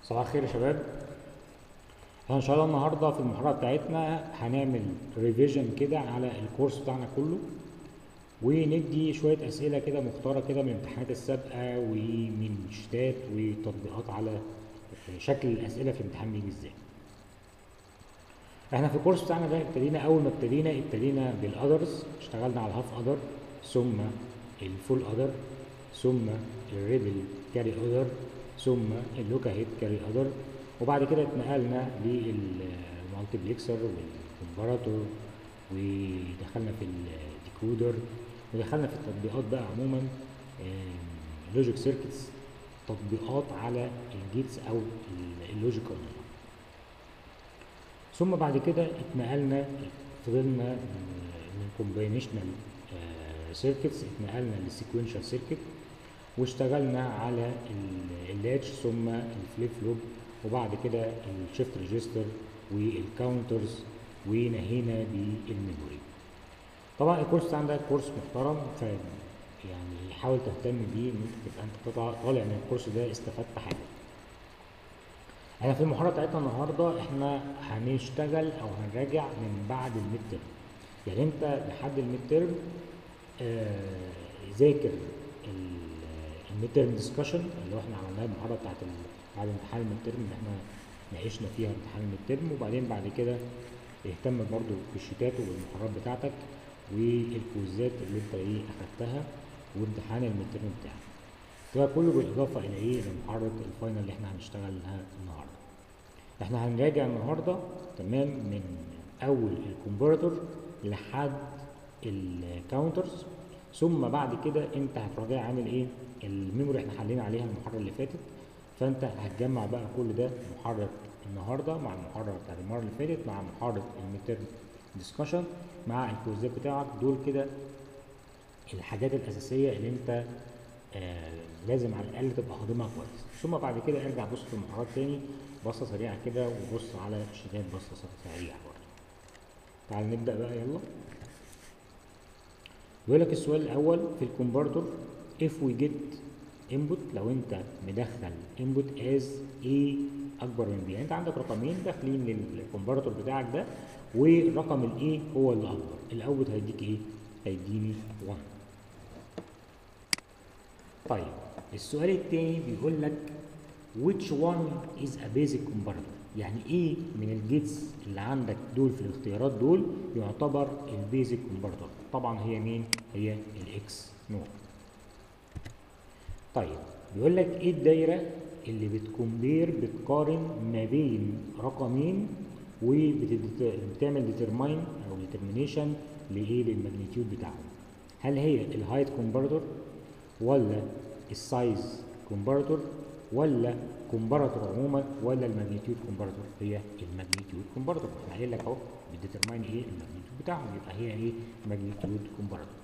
صباح الخير يا شباب احنا ان شاء الله النهارده في المحاضره بتاعتنا هنعمل ريفيجن كده على الكورس بتاعنا كله وندي شويه اسئله كده مختاره كده من الامتحانات السابقه ومن شتات وتطبيقات على شكل الاسئله في الامتحان بيجي ازاي احنا في الكورس بتاعنا ده ابتدينا اول ما ابتدينا ابتدينا بالادرز اشتغلنا على الهاف ادر ثم الفول ادر ثم الريبل كاري ادر ثم اللوكا هيد كاري ادر وبعد كده اتنقلنا للمالتيبلكسر والكومباراتور ودخلنا في الديكودر ودخلنا في التطبيقات بقى عموما لوجيك سيركتس تطبيقات على الجيتس او اللوجيكال ثم بعد كده اتنقلنا فضلنا من كومبينيشنال سيركتس اتنقلنا للسيكونشال سيركت واشتغلنا على اللاتش ثم الفليب فلوب وبعد كده الشيفت ريجستر والكاونترز ونهينا بالميموري طبعا الكورس بتاعنا ده كورس محترم ف يعني حاول تهتم بيه ان انت تبقى انت طالع من الكورس ده استفدت حاجه احنا في المحاضره بتاعتنا النهارده احنا هنشتغل او هنراجع من بعد الميد ترم يعني انت لحد الميد ترم آه ذاكر الميد ترم ديسكشن اللي هو احنا عملناها المحاضره بتاعت بعد امتحان الميد ترم اللي احنا ناقشنا فيها امتحان الميد ترم وبعدين بعد كده اهتم برضو بالشتات وبالمحاضرات بتاعتك والكويزات اللي انت ايه اخدتها وامتحان الميد ترم بتاعك ده كله بالاضافه الى ايه لمحاضره الفاينل اللي احنا هنشتغلها النهارده احنا هنراجع النهارده تمام من اول الكونفرتر لحد الكاونترز ثم بعد كده انت هتراجع عامل ايه الميموري احنا حلينا عليها المحاضره اللي فاتت فانت هتجمع بقى كل ده محاضره النهارده مع المحاضره بتاعت المره اللي فاتت مع محاضره الميترم ديسكشن مع الكويزات بتاعك دول كده الحاجات الاساسيه اللي انت آه لازم على الاقل تبقى هاضمها كويس ثم بعد كده ارجع بص في المحاضرات تاني بصه سريعه كده وبص على الشتات بصه سريعه برضه تعال نبدا بقى يلا بيقول لك السؤال الاول في الكونفرتور if we get input لو انت مدخل input as a اكبر من b يعني انت عندك رقمين داخلين للكونفرتور بتاعك ده والرقم الايه هو اللي اكبر الاوت هيديك ايه هيديني 1 طيب السؤال الثاني بيقول لك which one is a basic converter يعني ايه من الجيتس اللي عندك دول في الاختيارات دول يعتبر البيزك كونفرتر طبعا هي مين هي الاكس نوع طيب بيقول لك ايه الدايره اللي بتكمبير بتقارن ما بين رقمين وبتعمل ديترماين او ديترمينيشن لايه للماجنتيود بتاعهم هل هي الهايت كونفرتر ولا السايز كونفرتر ولا كومباراتور عموما ولا الماجنتيود كومباراتور هي الماجنتيود كومباراتور احنا قايل لك اهو بتديترماين ايه الماجنتيود بتاعهم يبقى هي ايه ماجنتيود كومباراتور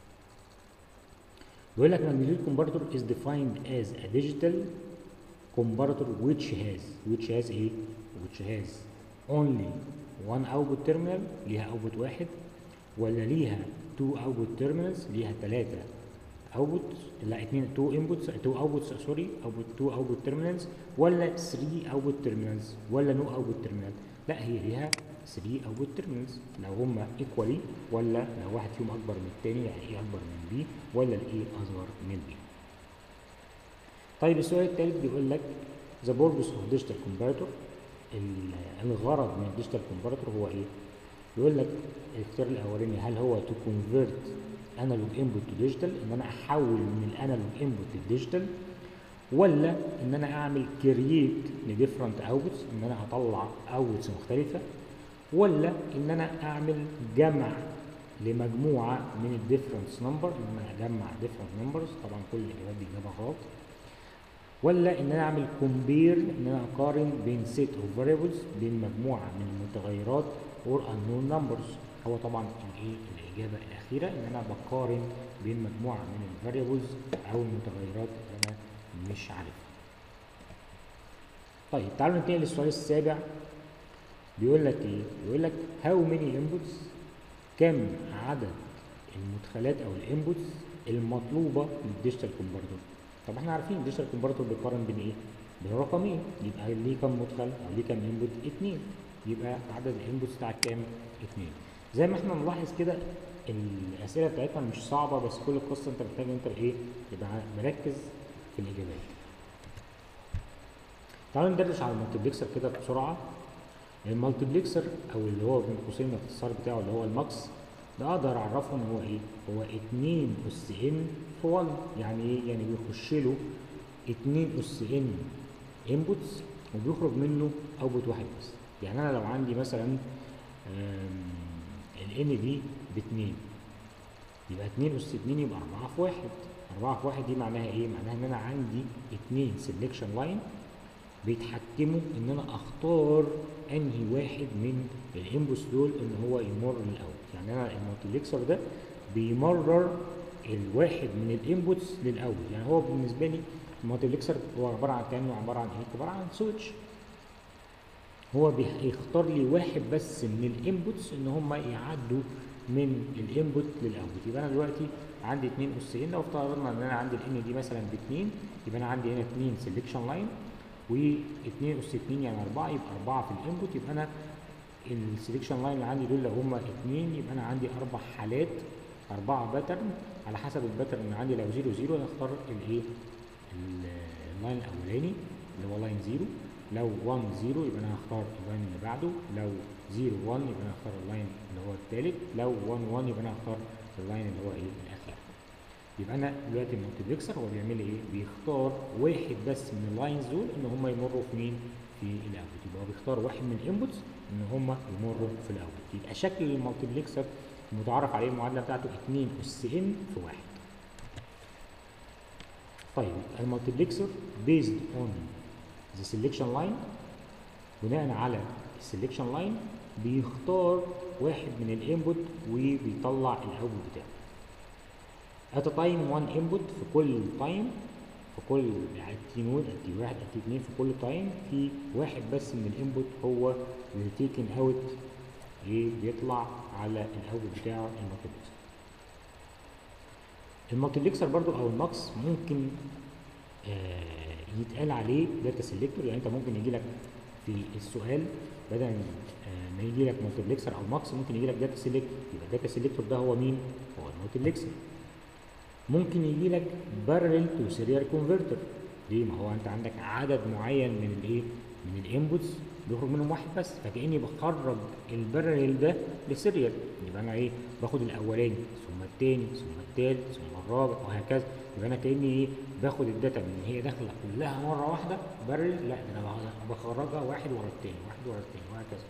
بيقول لك magnitude comparator is defined as a digital comparator which has which has ايه which has only one output terminal ليها output واحد ولا ليها two output terminals ليها ثلاثة output لا اثنين two inputs two outputs سوري output two output terminals ولا three output terminals ولا no output terminal لا هي ليها 3 output terminals لو هما equally ولا لو واحد فيهم اكبر من الثاني يعني ايه اكبر من بي ولا الايه اصغر من بي طيب السؤال الثالث بيقول لك the purpose of digital comparator الغرض من الديجيتال كومباراتور هو ايه يقول لك الاختيار الاولاني هل هو to convert analog input to digital ان انا احول من الانالوج input للديجيتال ولا ان انا اعمل كرييت لديفرنت اوتبوتس ان انا اطلع اوتبوتس مختلفه ولا ان انا اعمل جمع لمجموعه من الديفرنس نمبر ان انا اجمع ديفرنت نمبرز طبعا كل الاجابات دي اجابه غلط ولا ان انا اعمل كومبير ان انا اقارن بين سيت اوف فاريبلز بين مجموعه من المتغيرات اور unknown numbers هو طبعا الايه الاجابه الاخيره ان انا بقارن بين مجموعه من الفاريبلز او المتغيرات اللي انا مش عارفها طيب تعالوا ننتقل للسؤال السابع بيقول لك ايه بيقول لك هاو ماني انبوتس كم عدد المدخلات او الانبوتس المطلوبه للديجيتال كونفرتر طب احنا عارفين الديجيتال كونفرتر بيقارن بين ايه برقمين يبقى ليه كام مدخل او ليه كام انبوت اتنين يبقى عدد الانبوتس بتاعك كام اتنين زي ما احنا نلاحظ كده الاسئله بتاعتنا مش صعبه بس كل القصه انت محتاج انت ايه تبقى مركز في الاجابات تعالوا ندردش على المالتيبلكسر كده بسرعه المالتيبلكسر او اللي هو بين قوسين الاختصار بتاعه اللي هو الماكس ده اقدر اعرفه ان هو ايه هو 2 اس ان في 1 يعني ايه يعني بيخش له 2 اس ان انبوتس وبيخرج منه اوتبوت واحد بس يعني انا لو عندي مثلا الان دي ب 2 يبقى 2 اس 2 يبقى 4 في 1 4 في 1 دي معناها ايه معناها ان انا عندي 2 سيلكشن لاين بيتحكموا ان انا اختار انهي واحد من الانبوتس دول ان هو يمر الاول يعني انا المالتيبلكسر ده بيمرر الواحد من الانبوتس للاول يعني هو بالنسبه لي المالتيبلكسر هو عباره عن كانه عباره عن ايه عباره عن سويتش هو بيختار لي واحد بس من الانبوتس ان هم يعدوا من الانبوت للاوتبوت يبقى انا دلوقتي عندي 2 اس ان لو افترضنا ان انا عندي الان دي مثلا ب 2 يبقى انا عندي هنا 2 سيلكشن لاين و2 اس 2 يعني 4 يبقى 4 في الانبوت يبقى انا السلكشن لاين اللي عندي دول لو هم 2 يبقى انا عندي اربع حالات اربعه باترن على حسب الباترن اللي عندي لو 0 0 انا اختار الايه اللاين الاولاني اللي هو لاين 0 لو 1 0 يبقى انا هختار اللاين اللي بعده لو 0 1 يبقى انا هختار اللاين اللي هو الثالث لو 1 1 يبقى انا هختار اللاين اللي هو ايه الاخير يبقى انا دلوقتي المالتيبلكسر هو بيعمل ايه بيختار واحد بس من اللاينز دول ان هم يمروا في مين في الاوتبوت يبقى هو بيختار واحد من الانبوتس ان هم يمروا في الاوتبوت يبقى شكل المالتيبلكسر المتعارف عليه المعادله بتاعته 2 اس ان في 1 طيب المالتيبلكسر بيزد اون ذا سيلكشن لاين بناء على السيلكشن لاين بيختار واحد من الانبوت وبيطلع الاوتبوت بتاعه at a time one input في كل تايم في كل يعني تي نود تي واحد تي اتنين في كل تايم في واحد بس من الانبوت هو اللي تيكن اوت ايه بيطلع على الاوتبوت بتاعه المالتيبلكسر المالتيبلكسر برضو او الماكس ممكن آه يتقال عليه داتا سيلكتور يعني انت ممكن يجي لك في السؤال بدل آه ما يجي لك مالتيبلكسر او ماكس ممكن يجي لك داتا سيلكتور يبقى الداتا سيلكتور ده هو مين؟ هو المالتيبلكسر ممكن يجي لك بارل تو سيريال كونفرتر ليه ما هو انت عندك عدد معين من الايه من الانبوتس بيخرج منهم واحد بس فكاني بخرج البارل ده لسيريال يبقى انا ايه باخد الاولاني ثم الثاني ثم الثالث ثم الرابع وهكذا يبقى انا كاني ايه باخد الداتا من هي داخله كلها مره واحده بارل لا ده انا بخرجها واحد ورا الثاني واحد ورا الثاني وهكذا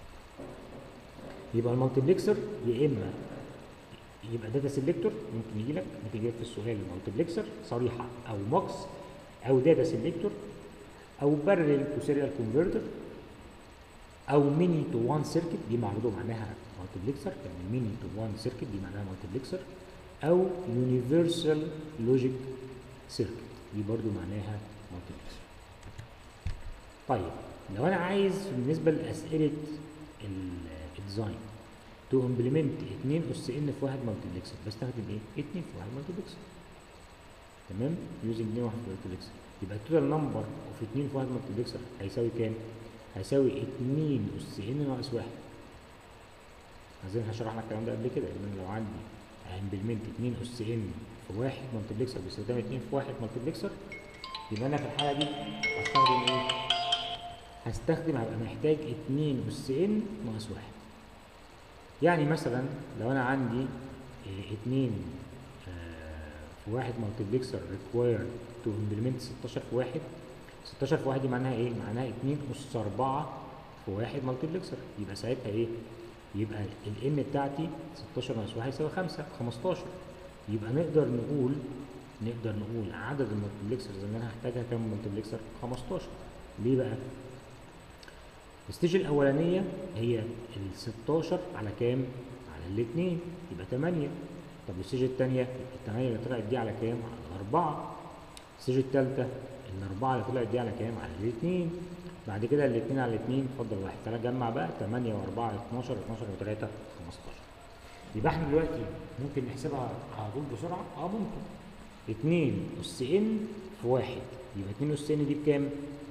يبقى المالتيبلكسر يا اما يبقى داتا سيلكتور ممكن يجي لك ممكن يجي لك في السؤال مالتيبلكسر صريحه او ماكس او داتا سيلكتور او بارل تو سيريال كونفرتر او ميني تو وان سيركت دي معروضه معناها مالتيبلكسر يعني ميني تو وان سيركت دي معناها مالتيبلكسر او يونيفرسال لوجيك سيركت دي برضو معناها مالتيبلكسر طيب لو انا عايز بالنسبه لاسئله الديزاين تو امبلمنت 2 اس ان في واحد مالتيبلكسر بستخدم ايه 2 في واحد مالتيبلكسر تمام يوزنج 2 واحد مالتيبلكسر يبقى التوتال نمبر اوف 2 في واحد مالتيبلكسر هيساوي كام هيساوي 2 اس ان ناقص 1 عايزين هشرح لك الكلام ده قبل كده ان لو عندي امبلمنت 2 اس ان في واحد مالتيبلكسر باستخدام 2 في واحد مالتيبلكسر يبقى انا في الحاله دي هستخدم ايه هستخدم هبقى محتاج 2 اس ان ناقص 1 يعني مثلا لو انا عندي اتنين في واحد مالتيبلكسر ريكوايرد تو امبلمنت 16 في واحد 16 في واحد دي معناها ايه؟ معناها 2 اس 4 في واحد مالتيبلكسر يبقى ساعتها ايه؟ يبقى الام بتاعتي 16 ناقص 1 يساوي 5 15 يبقى نقدر نقول نقدر نقول عدد المالتيبلكسرز اللي انا هحتاجها كام مالتيبلكسر؟ 15 ليه بقى؟ الستيج الاولانيه هي ال 16 على كام؟ على الاثنين يبقى 8 طب الستيج الثانيه ال 8 اللي طلعت دي على كام؟ على 4 الستيج الثالثه الاربعه اللي طلعت دي على كام؟ على الاثنين بعد كده الاثنين على الاثنين اتفضل واحد تعالى جمع بقى 8 و4 12 12 و3 15 يبقى احنا دلوقتي ممكن نحسبها على طول بسرعه؟ اه ممكن 2 اس ان في واحد يبقى 2 اس ان دي بكام؟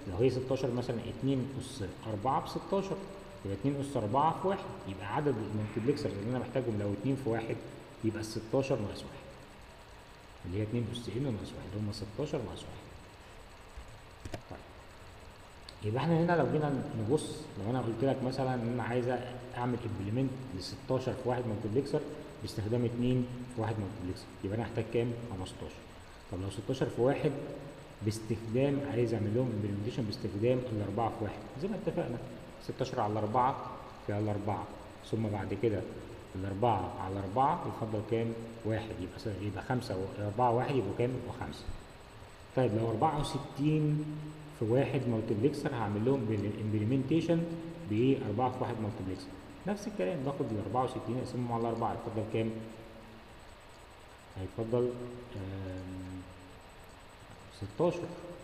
لو هي 16 مثلا 2 اس 4 ب 16 يبقى 2 اس 4 في 1 يبقى عدد المالتبلكسرز اللي انا محتاجهم لو 2 في 1 يبقى ال 16 ناقص 1 اللي هي 2 اس ان ناقص 1 اللي هم 16 ناقص 1 طيب يبقى احنا هنا لو جينا نبص لو انا قلت لك مثلا ان انا عايز اعمل امبلمنت ل 16 في 1 مالتبلكسر باستخدام 2 في 1 مالتبلكسر يبقى انا هحتاج كام 15 طب لو 16 في 1 باستخدام عايز اعمل لهم امبلمنتيشن باستخدام الاربعه في 1 زي ما اتفقنا 16 على 4 فيها الاربعه ثم بعد كده الأربعة على أربعة يفضل كام؟ واحد يبقى يبقى خمسة أربعة واحد يبقوا كام؟ يبقوا خمسة. طيب لو أربعة وستين في واحد مالتبلكسر هعمل لهم بالإمبلمنتيشن بإيه؟ أربعة في واحد مالتبلكسر. نفس الكلام باخد ال 64 أقسمهم على أربعة يتفضل كام؟ هيتفضل 16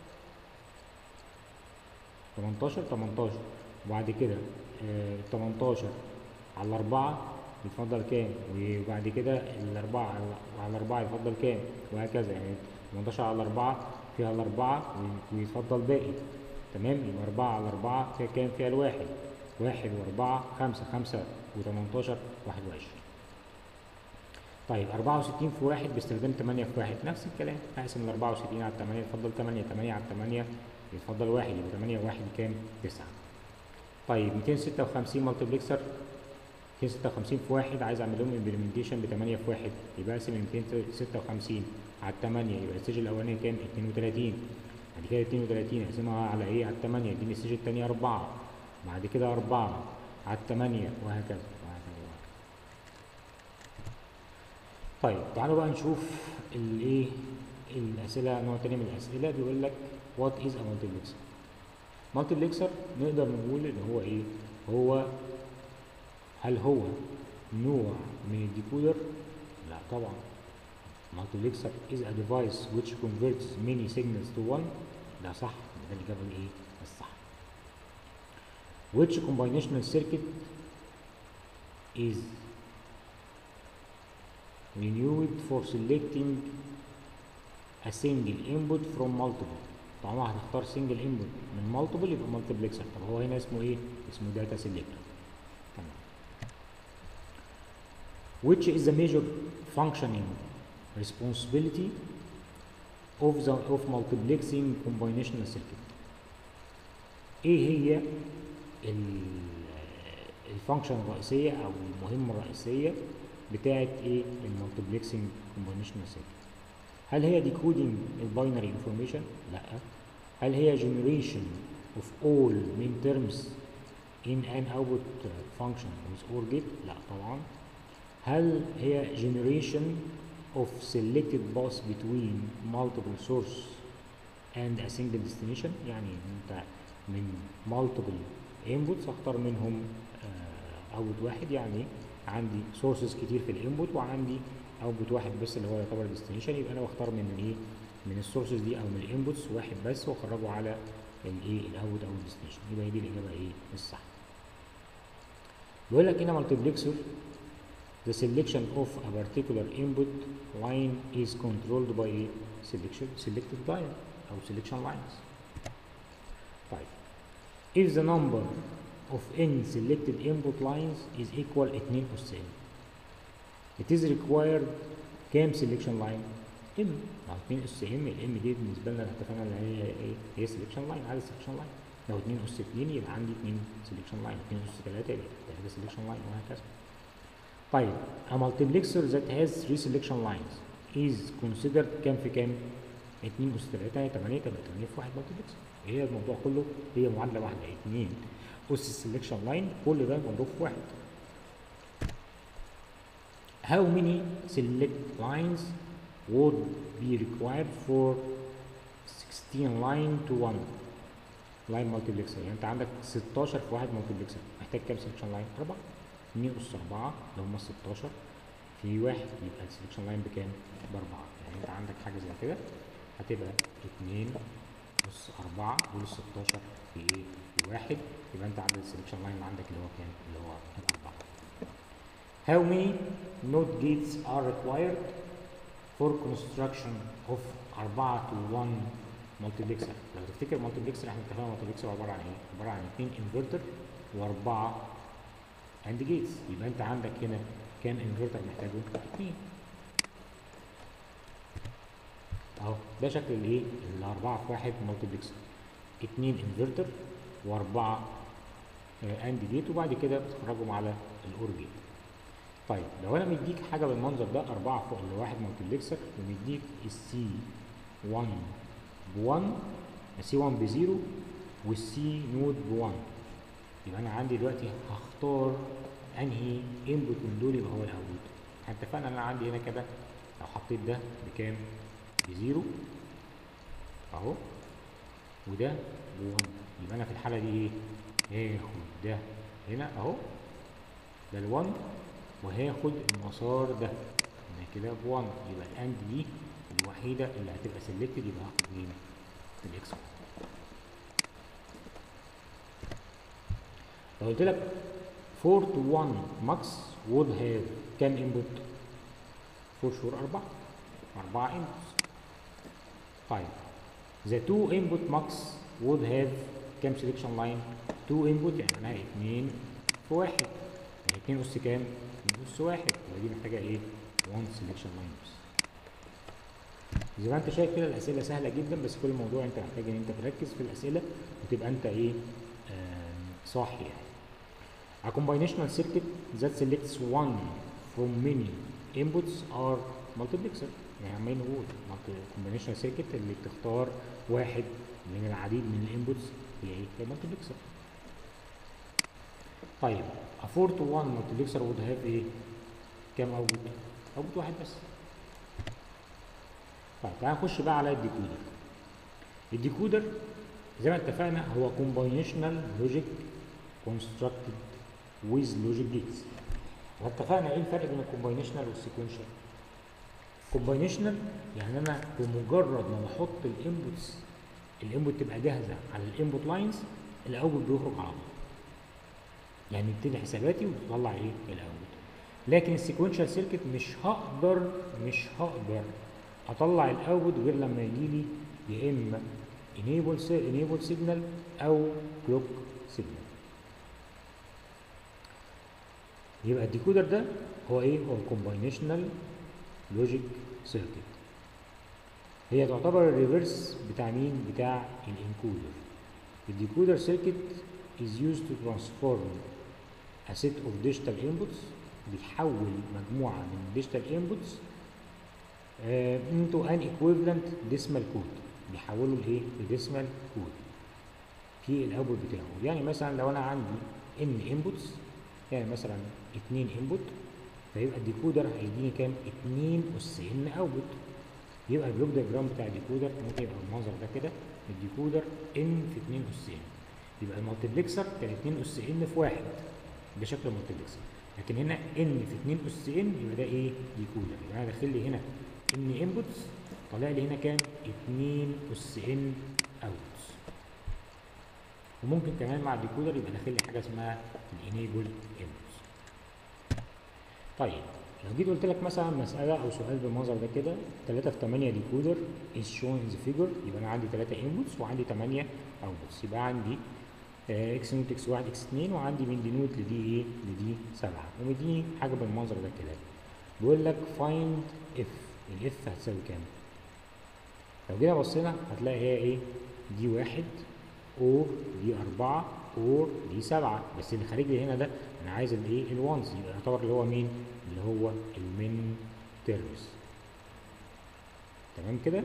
18 18 وبعد كده آه 18 على أربعة يتفضل كام وبعد كده الأربعة على أربعة يتفضل كام وهكذا يعني 18 على أربعة فيها الأربعة ويتفضل باقي تمام يبقى أربعة على أربعة فيها كام فيها الواحد واحد وأربعة خمسة خمسة وتمنتاشر واحد وعشرين طيب أربعة وستين في واحد باستخدام تمانية في واحد نفس الكلام هقسم الأربعة وستين على التمانية يتفضل تمانية تمانية على التمانية يتفضل واحد يبقى تمانية واحد كام تسعة طيب ميتين ستة وخمسين مالتبلكسر 256 في واحد عايز اعمل لهم امبلمنتيشن ب 8 في واحد يبقى اقسم 256 على 8 يبقى الستيج الاولاني كام 32 بعد كده 32 اقسمها على ايه على 8 يديني الستيج الثاني 4 بعد كده 4 على 8 وهكذا وهكذا طيب تعالوا بقى نشوف الايه الاسئله نوع تاني من الاسئله بيقول لك وات از ا مالتيبلكسر مالتيبلكسر نقدر نقول ان هو ايه هو هل هو نوع من الديكودر؟ لا طبعا. Multiplexer is a device which converts many signals to one. ده صح، ده الإجابة الإيه؟ الصح. Which combinational circuit is renewed for selecting a single input from multiple. طالما هتختار single input من multiple يبقى multiplexer. طب هو هنا اسمه إيه؟ اسمه data selector. تمام. which is the major functioning responsibility of the of multiplexing combinational circuit ايه هي الفانكشن الرئيسيه او المهمه الرئيسيه بتاعه ايه المالتيبلكسنج كومبينيشنال سيركت هل هي decoding الباينري انفورميشن لا هل هي generation of all min terms in an output function with OR gate لا طبعا هل هي generation of selected path between multiple source and a single destination يعني انت من multiple inputs اختار منهم uh, output واحد يعني عندي sources كتير في الانبوت وعندي output واحد بس اللي هو يعتبر destination يبقى انا بختار من ايه من السورسز دي او من الانبوتس واحد بس واخرجه على الايه الاوت او الديستنيشن يبقى هي دي الاجابه ايه الصح بيقول لك هنا مالتيبلكسر the selection of a particular input line is controlled by a selection selected line أو selection lines. طيب if the number of n selected input lines is equal 2 أس n it is required كام selection line؟ m مع 2 أس m ال m دي بالنسبة لنا اتفقنا ان هي ايه؟ هي selection line عدد selection line لو 2 أس 2 يبقى عندي 2 selection line 2 أس 3 يبقى 3 selection line وهكذا. طيب a multiplexer that has three selection lines is considered كام في كام؟ 2 أس 3 هي 8 تبقى 8 في 1 multiplexer هي الموضوع كله هي معادلة واحدة 2 أس السلكشن لاين كل ده مضروب في واحد How many select lines would be required for 16 line to 1 line multiplexer يعني انت عندك 16 في واحد multiplexer محتاج كام سلكشن لاين؟ 4 2 أس 4 اللي هم 16 في واحد يبقى السلكشن لاين بكام؟ بأربعة يعني أنت عندك حاجة زي كده هتبقى 2 أس 4 دول 16 في إيه؟ في واحد يبقى أنت عدد السلكشن لاين اللي عندك اللي هو كام؟ اللي هو الأربعة. How many NOT gates are required for construction of 4 to 1 مالتيبلكسر لو تفتكر مالتيبلكسر احنا اتفقنا مالتيبلكسر عباره عن ايه؟ عباره عن اثنين انفرتر واربعه اند جيتس يبقى انت عندك هنا كام انفرتر محتاجه؟ اثنين اهو ده شكل الايه؟ الاربعه في واحد مالتيبلكسر اثنين انفرتر واربعه اند جيت وبعد كده بتخرجهم على الاور جيت طيب لو انا مديك حاجه بالمنظر ده اربعه فوق الواحد مالتيبلكسر ومديك السي 1 ب 1 السي 1 ب 0 والسي نود ب 1 يبقى انا عندي دلوقتي هختار انهي انبوت من دول يبقى هو الاوتبوت احنا اتفقنا ان انا عندي هنا كده لو حطيت ده بكام؟ بزيرو اهو وده ب 1 يبقى انا في الحاله دي ايه؟ هاخد ده هنا اهو ده ال 1 وهاخد المسار ده ده كده ب 1 يبقى الاند دي الوحيده اللي هتبقى سيلكتد يبقى هاخد مين؟ الاكس 1 لو قلت لك 4 to 1 max would have كام input؟ for sure 4 4 inputs طيب the two input max would have كام selection line؟ 2 input يعني معناها 2 في 1 يعني 2 أس كام؟ 2 أس 1 يبقى دي محتاجة إيه؟ 1 selection line بس زي ما انت شايف كده الاسئله سهله جدا بس كل موضوع انت محتاج ان انت تركز في الاسئله وتبقى انت ايه آه صاحي يعني A combinational circuit that selects one from many inputs are multiplexer يعني عمالين نقول combinational circuit اللي بتختار واحد من العديد من الانبوتس هي ايه؟ هي multiplexer طيب a 4 to 1 multiplexer would have ايه؟ كام اوتبوت؟ اوتبوت واحد بس طيب تعال نخش بقى على الديكودر الديكودر زي ما اتفقنا هو combinational logic constructed with logic gates واتفقنا ايه الفرق بين الكومباينيشنال والسيكونشال كومباينيشنال يعني انا بمجرد ما بحط الانبوتس الانبوت تبقى جاهزه على الانبوت لاينز الاوتبوت بيخرج على طول يعني ابتدي حساباتي وتطلع ايه الاوتبوت لكن السيكونشال سيركت مش هقدر مش هقدر اطلع الاوتبوت غير لما يجي لي يا اما enable enable signal او clock signal يبقى الديكودر ده هو ايه هو combinational logic circuit هي تعتبر الريفرس بتاع مين بتاع الانكودر الديكودر circuit is used to transform a set of digital inputs بيحول مجموعة من digital inputs uh, into an equivalent decimal code بيحوله لايه لديسمال كود في الاوتبوت بتاعه يعني مثلا لو انا عندي ان انبوتس يعني مثلا 2 انبوت فيبقى الديكودر هيديني كام 2 اس ان اوتبوت يبقى البلوك دياجرام بتاع الديكودر ممكن يبقى بالمنظر ده كده الديكودر ان في 2 اس ان يبقى المالتيبلكسر كان 2 اس ان في واحد ده شكل المالتيبلكسر لكن هنا ان في 2 اس ان يبقى ده ايه ديكودر يبقى انا داخل لي هنا ان انبوتس طالع لي هنا كام 2 اس ان اوتس وممكن كمان مع الديكودر يبقى داخل لي حاجه اسمها الانيبل انبوتس طيب لو جيت قلت لك مثلا مساله او سؤال بالمنظر ده كده 3 في 8 ديكودر is shown in the figure يبقى انا عندي 3 انبوتس وعندي 8 اوتبوتس يبقى عندي اكس نوت اكس 1 اكس 2 وعندي من دي نوت لدي ايه لدي 7 ومديني حاجه بالمنظر ده كده بيقول لك find اف الاف هتساوي كام لو جينا بصينا هتلاقي هي ايه دي واحد اور دي أربعة اور دي سبعة بس اللي خارج لي هنا ده أنا عايز الإيه الوانز يبقى يعتبر اللي هو مين؟ اللي هو المين تيرمز تمام كده؟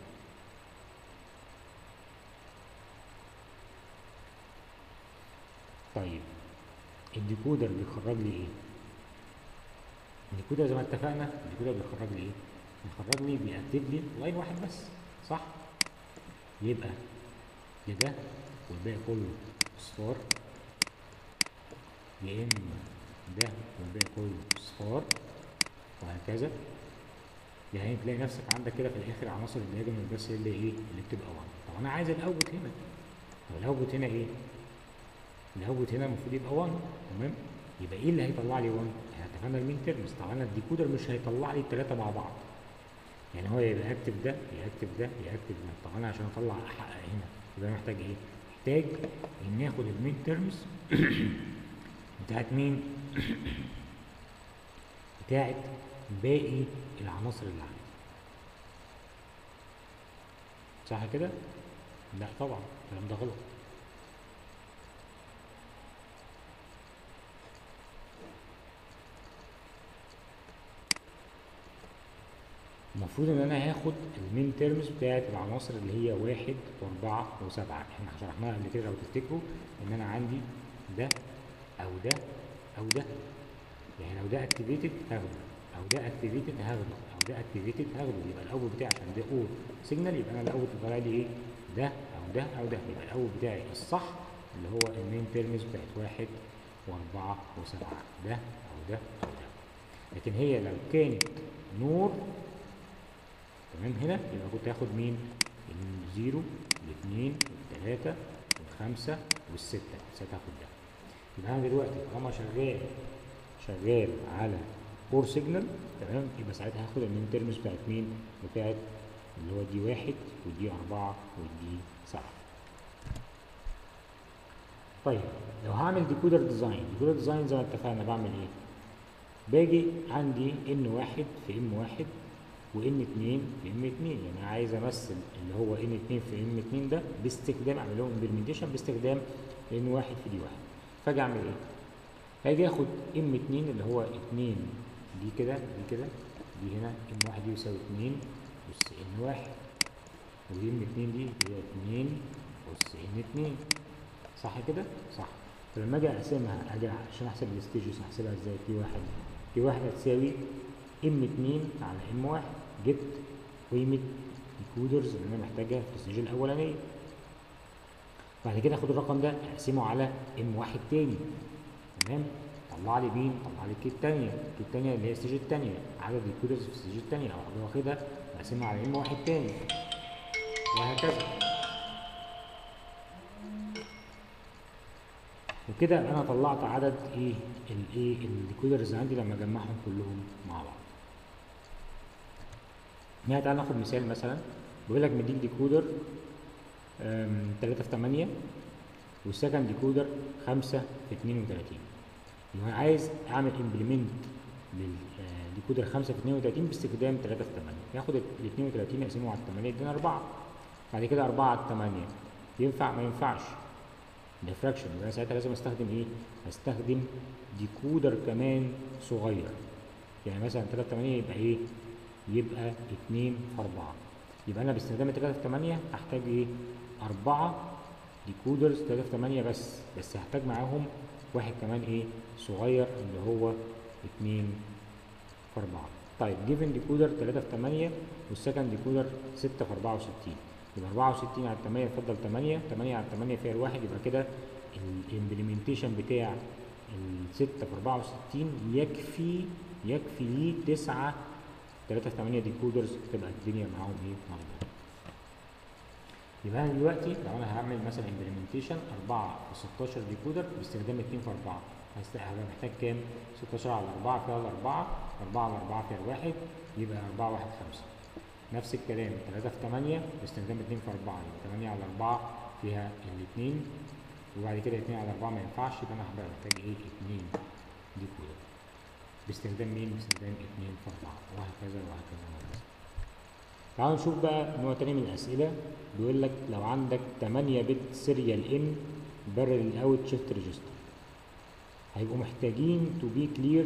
طيب الديكودر بيخرج لي ايه؟ الديكودر زي ما اتفقنا الديكودر بيخرج لي ايه؟ بيخرج لي بيأكتب لي لاين واحد بس صح؟ يبقى يا ده والباقي كله اصفار يا اما ده والباقي كله اصفار وهكذا يعني تلاقي نفسك عندك كده في الاخر عناصر الدياجونال بس هي اللي ايه اللي بتبقى 1 طب انا عايز الاوتبوت هنا طب الاوتبوت هنا ايه؟ الاوتبوت هنا المفروض يبقى 1 تمام؟ يبقى ايه اللي هيطلع لي 1؟ احنا اتفقنا المين تيرمز طبعا الديكودر مش هيطلع لي الثلاثه مع بعض يعني هو يبقى اكتف ده ياكتف ده ياكتف ده طب انا عشان اطلع احقق هنا يبقى انا محتاج ايه محتاج ان اخد المين تيرمز بتاعت مين بتاعت باقي العناصر اللي عندي صح كده لا طبعا الكلام ده غلط المفروض ان انا هاخد المين تيرمز بتاعت العناصر اللي هي واحد واربعة وسبعة احنا شرحناها قبل كده لو تفتكروا ان انا عندي ده او ده او ده يعني لو ده اكتيفيتد هاخده او ده اكتيفيتد هاخده او ده اكتيفيتد هاخده يبقى الاوت بتاعي عشان ده اور سيجنال يبقى انا الاوت طالع لي ايه ده او ده او ده يبقى الاوت بتاعي الصح اللي هو المين تيرمز بتاعت واحد واربعة وسبعة ده او ده او ده لكن هي لو كانت نور تمام هنا يبقى كنت هاخد مين الزيرو الاثنين والثلاثة والخمسة والستة ساعتها هاخد ده يبقى انا دلوقتي طالما شغال شغال على اور سيجنال تمام يبقى ساعتها هاخد المين تيرمز بتاعت مين بتاعت اللي هو دي واحد ودي أربعة ودي سبعة طيب لو هعمل ديكودر ديزاين ديكودر ديزاين زي ما اتفقنا بعمل ايه باجي عندي ان واحد في ام واحد وان اتنين في ام اتنين يعني عايز امثل اللي هو ان اتنين في ام اتنين ده باستخدام اعمل لهم امبلمنتيشن باستخدام ان واحد في دي واحد فاجي اعمل ايه هاجي اخد ام اتنين اللي هو اتنين دي كده دي كده دي هنا ام واحد دي يساوي اتنين اس ان واحد ودي ام اتنين دي هي اتنين اس ان اتنين صح كده؟ صح فلما اجي اقسمها اجي عشان احسب الستيجز احسبها ازاي تي واحد تي واحد هتساوي ام اتنين على ام واحد جبت قيمة الكودرز اللي انا محتاجها في الستيج الاولانية بعد كده اخد الرقم ده اقسمه على ام واحد تاني تمام طلع لي مين؟ طلع لي الكي التانية الكي التانية اللي هي الستيج التانية عدد الكودرز في الستيج التانية او واخدها اقسمها على ام واحد تاني وهكذا وكده انا طلعت عدد ايه الايه الديكودرز عندي لما اجمعهم كلهم مع بعض يعني تعالى ناخد مثال مثلا بيقول لك مديك ديكودر 3 في 8 والسكند ديكودر 5 في 32 يبقى عايز اعمل امبلمنت للديكودر 5 في 32 باستخدام 3 في 8 ياخد ال 32 اقسمه على 8 يدينا 4 بعد كده 4 على 8 ينفع ما ينفعش ده فراكشن يبقى انا ساعتها لازم استخدم ايه؟ استخدم ديكودر كمان صغير يعني مثلا 3 في 8 يبقى ايه؟ يبقى 2 في 4 يبقى انا باستخدام 3 في 8 هحتاج ايه؟ 4 ديكودرز 3 في 8 بس بس هحتاج معاهم واحد كمان ايه؟ صغير اللي هو 2 في 4 طيب جيفن ديكودر 3 في 8 والسكند ديكودر 6 في 64 يبقى 64 على 8 يفضل 8 8 على 8 فيها الواحد يبقى كده الامبلمنتيشن بتاع ال 6 في 64 يكفي يكفي ليه 9 3 في 8 ديكودرز تبقى الدنيا معاهم ايه مظبوطه يبقى انا دلوقتي لو انا هعمل مثلا امبلمنتيشن 4 في 16 ديكودر باستخدام 2 في 4 هبقى محتاج كام؟ 16 على 4 فيها الأربعة 4 على 4 فيها الواحد يبقى 4 1 5 نفس الكلام 3 في 8 باستخدام 2 في 4 يبقى 8 على 4 فيها الاثنين وبعد كده 2 على 4 ما ينفعش يبقى انا هبقى محتاج ايه 2 دي كده باستخدام مين؟ باستخدام 2 في 4 وهكذا وهكذا وهكذا تعالوا نشوف بقى نوع تاني من الأسئلة بيقول لك لو عندك 8 بت سيريال ان بارل اوت شيفت ريجستر هيبقوا محتاجين تو بي كليرد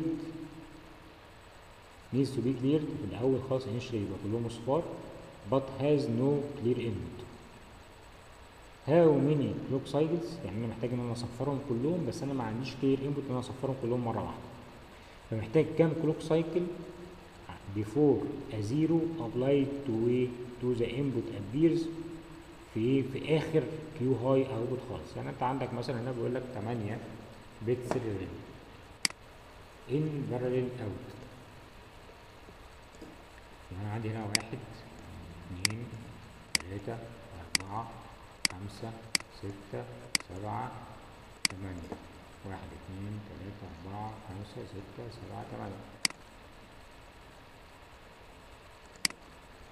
needs to be cleared في الأول خالص initially يبقى كلهم صفار but has no clear input how many clock cycles يعني أنا محتاج إن أنا أصفرهم كلهم بس أنا ما عنديش clear input إن أنا أصفرهم كلهم مرة واحدة فمحتاج كام clock cycle before a zero applied to a to the input appears في في آخر كيو هاي اوتبوت خالص يعني أنت عندك مثلا هنا بيقول لك 8 بت سيريال in parallel out يبقى أنا عندي هنا واحد اتنين تلاتة أربعة خمسة ستة سبعة تمانية واحد اتنين تلاتة أربعة خمسة ستة سبعة تمانية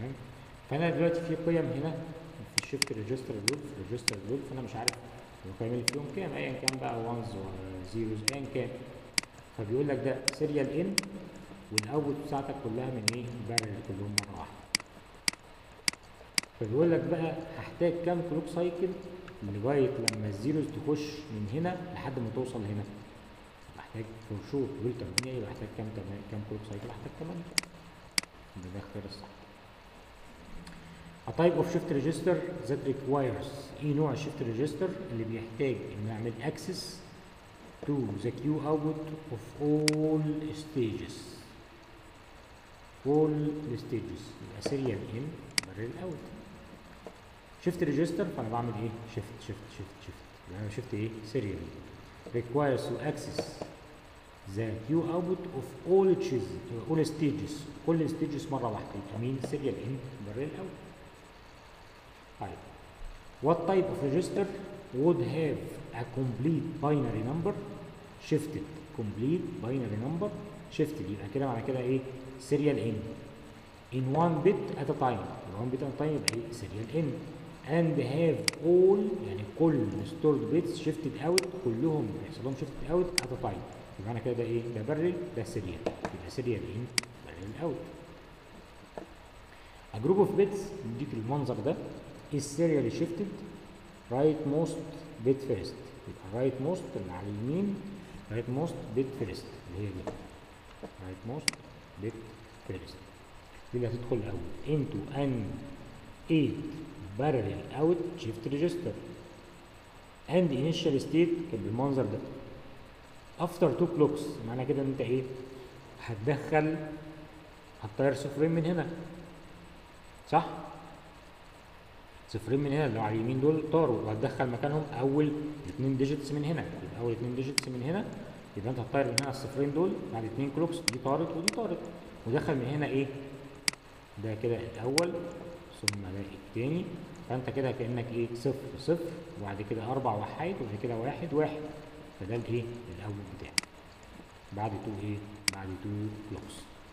تمام فانا دلوقتي في قيم هنا في الشيفت ريجستر لوب في الريجستر لوب فانا مش عارف القيم اللي فيهم كام ايا كان بقى 1 وزيروز ايا كان فبيقول لك ده سيريال ان والاوت بتاعتك كلها من ايه بارل كلهم مره واحده فبيقول لك بقى هحتاج كام كلوك سايكل لغايه لما الزيروز تخش من هنا لحد ما توصل هنا محتاج فور شور دول 8 يبقى محتاج كام تمام كام كلوك سايكل محتاج 8 يبقى ده اختيار الصح A type of shift register that requires ايه نوع الشيفت ريجستر اللي بيحتاج ان اعمل access to the queue output of all stages all stages يبقى serial in barrel out شيفت ريجستر فانا بعمل ايه شيفت شيفت شيفت شيفت يبقى انا شيفت ايه serial requires to access the queue output of all stages all stages كل stages مره واحده يبقى مين serial in barrel out طيب what type of register would have a complete binary number shifted complete binary number shifted يبقى كده معنى كده ايه serial in in one bit at a time in one bit at a time يبقى ايه serial in and have all يعني كل stored bits shifted out كلهم بيحصل لهم shifted out at a time يبقى معنى كده ده ايه ده barrel ده serial يبقى serial in barrel out a group of bits يديك المنظر ده is serially shifted right most bit first يبقى right most اللي على اليمين right most bit first اللي هي دي right most bit first دي اللي هتدخل الاول into an 8 parallel out shift register and initial state كان بالمنظر ده after two clocks معنى كده ان انت ايه هتدخل هتطير صفرين من هنا صح صفرين من هنا اللي على اليمين دول طاروا وهتدخل مكانهم اول اتنين ديجيتس من هنا يبقى اول اتنين ديجيتس من هنا يبقى انت هتطير من هنا الصفرين دول بعد اتنين كلوكس دي طارت ودي طارت ودخل من هنا ايه ده كده الاول ثم ده التاني فانت كده كانك ايه صفر صفر وبعد كده اربع وحيد وبعد كده واحد واحد فده الايه الاول بتاعك بعد تو ايه بعد تو كلوكس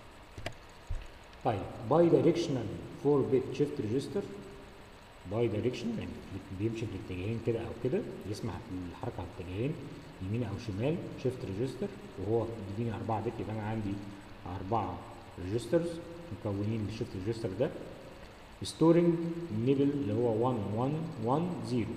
طيب باي دايركشنال 4 بت شيفت ريجستر باي دايركشن يعني بيمشي في الاتجاهين كده او كده يسمح بالحركه على الاتجاهين يمين او شمال شيفت ريجستر وهو بيديني 4 بت يبقى انا عندي 4 ريجسترز مكونين الشيفت ريجستر ده ستورنج نيبل اللي هو 1 1 1 0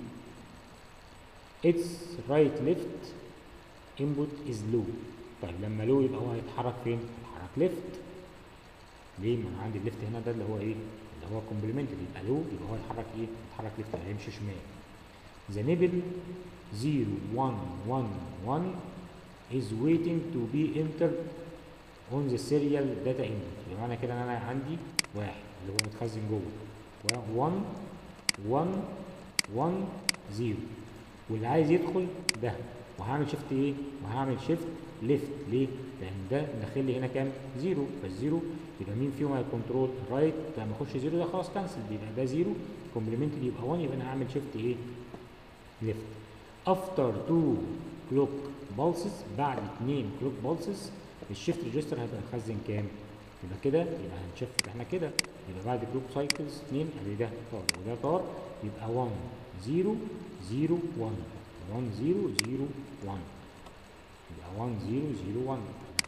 its right left input is low طيب لما لو يبقى هو هيتحرك فين؟ هيتحرك ليفت ليه؟ ما انا عندي الليفت هنا ده اللي هو ايه؟ اللي هو كومبلمنتري يبقى لو يبقى هو يتحرك ايه؟ يتحرك ليفت هيمشي شمال. The nibble 0 1 1 1 is waiting to be entered on the serial data input يبقى معنى كده ان انا عندي واحد اللي هو متخزن جوه 1 1 1 0 واللي عايز يدخل ده وهعمل شيفت ايه؟ وهعمل شيفت ليفت ليه؟ لان ده داخل لي هنا كام؟ زيرو فالزيرو يبقى مين فيهم هيكنترول الرايت لما اخش زيرو ده خلاص كانسل يبقى ده زيرو كومبلمنتري يبقى 1 يبقى انا هعمل شيفت ايه؟ ليفت افتر 2 كلوك بالسز بعد 2 كلوك بالسز الشيفت ريجستر هيبقى مخزن كام؟ يبقى كده يبقى هنشفت احنا كده يبقى بعد كلوك سايكلز 2 ادي ده طار وده طار يبقى 1 0 0 1 1 0 0 1 يبقى 1 0 0 1